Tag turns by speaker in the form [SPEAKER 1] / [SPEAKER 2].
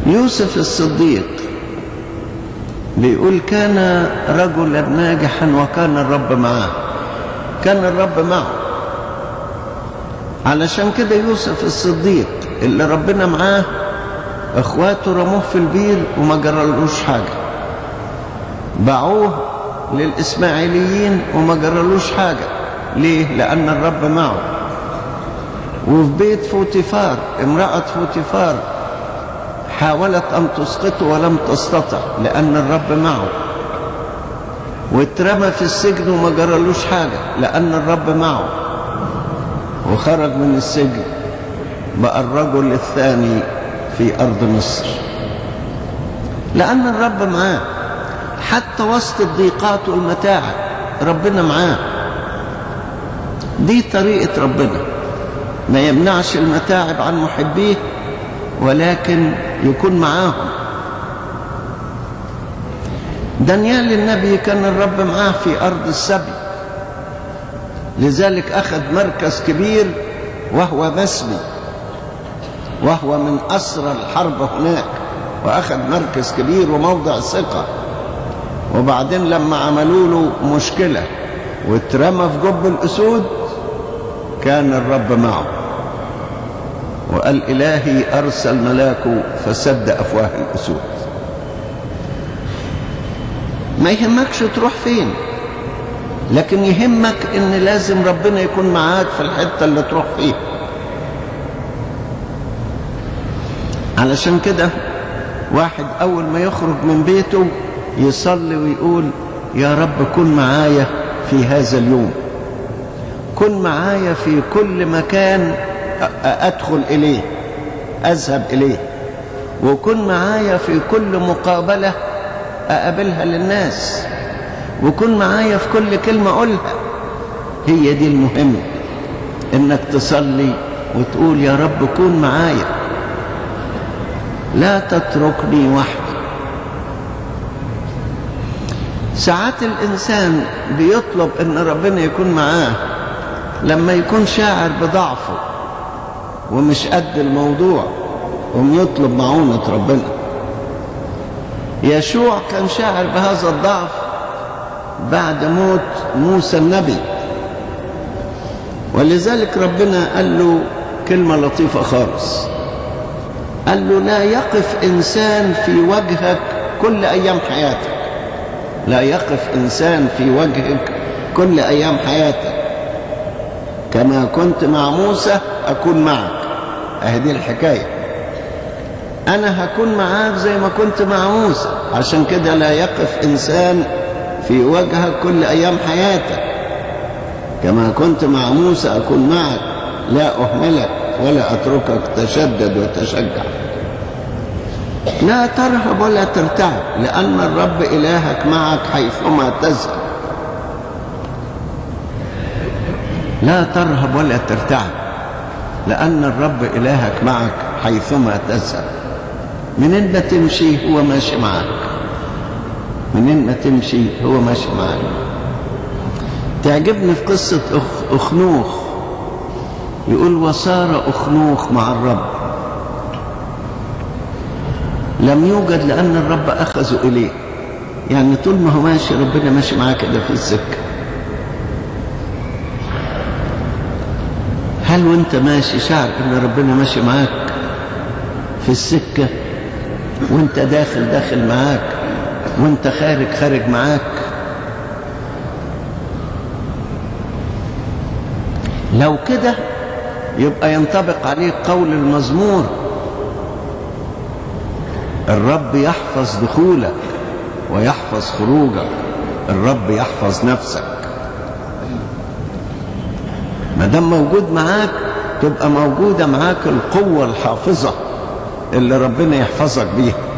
[SPEAKER 1] يوسف الصديق بيقول كان رجلا ناجحا وكان الرب معه كان الرب معه علشان كده يوسف الصديق اللي ربنا معاه اخواته رموه في البير وما جرالوش حاجه باعوه للاسماعيليين وما جرالوش حاجه ليه لان الرب معه وفي بيت فوتيفار امراه فوتيفار حاولت ان تسقطه ولم تستطع لان الرب معه واترمى في السجن وما جرالوش حاجه لان الرب معه وخرج من السجن بقى الرجل الثاني في أرض مصر لأن الرب معاه حتى وسط الضيقات والمتاعب ربنا معاه دي طريقة ربنا ما يمنعش المتاعب عن محبيه ولكن يكون معاهم دانيال النبي كان الرب معاه في أرض السبي لذلك أخذ مركز كبير وهو مسبي وهو من أسرى الحرب هناك وأخذ مركز كبير وموضع ثقة وبعدين لما عملوا له مشكلة واترمى في جب الأسود كان الرب معه وقال إلهي أرسل ملاكه فسد أفواه الأسود ما يهمكش تروح فين لكن يهمك ان لازم ربنا يكون معاك في الحته اللي تروح فيها علشان كده واحد اول ما يخرج من بيته يصلي ويقول يا رب كن معايا في هذا اليوم كن معايا في كل مكان ادخل اليه اذهب اليه وكن معايا في كل مقابله اقابلها للناس وكن معايا في كل كلمة أقولها هي دي المهم إنك تصلي وتقول يا رب كن معايا لا تتركني وحدي ساعات الإنسان بيطلب إن ربنا يكون معاه لما يكون شاعر بضعفه ومش قد الموضوع ويطلب معونة ربنا يشوع كان شاعر بهذا الضعف بعد موت موسى النبي ولذلك ربنا قال له كلمة لطيفة خالص قال له لا يقف إنسان في وجهك كل أيام حياتك لا يقف إنسان في وجهك كل أيام حياتك كما كنت مع موسى أكون معك أهدي الحكاية أنا هكون معاك زي ما كنت مع موسى عشان كده لا يقف إنسان في وجهك كل أيام حياتك كما كنت مع موسى أكون معك لا أهملك ولا أتركك تشدد وتشجع لا ترهب ولا ترتعب لأن الرب إلهك معك حيثما تذهب لا ترهب ولا ترتعب لأن الرب إلهك معك حيثما تذهب منين ما تمشي هو ماشي معك منين ما تمشي هو ماشي معك تعجبني في قصة أخ أخنوخ يقول وصار أخنوخ مع الرب لم يوجد لأن الرب أخذه إليه يعني طول ما هو ماشي ربنا ماشي معاه كده في السكة هل وانت ماشي شعر ان ربنا ماشي معاك في السكة وانت داخل داخل معاك وانت خارج خارج معاك لو كده يبقى ينطبق عليك قول المزمور الرب يحفظ دخولك ويحفظ خروجك الرب يحفظ نفسك ما دام موجود معاك تبقى موجوده معاك القوه الحافظه اللي ربنا يحفظك بيها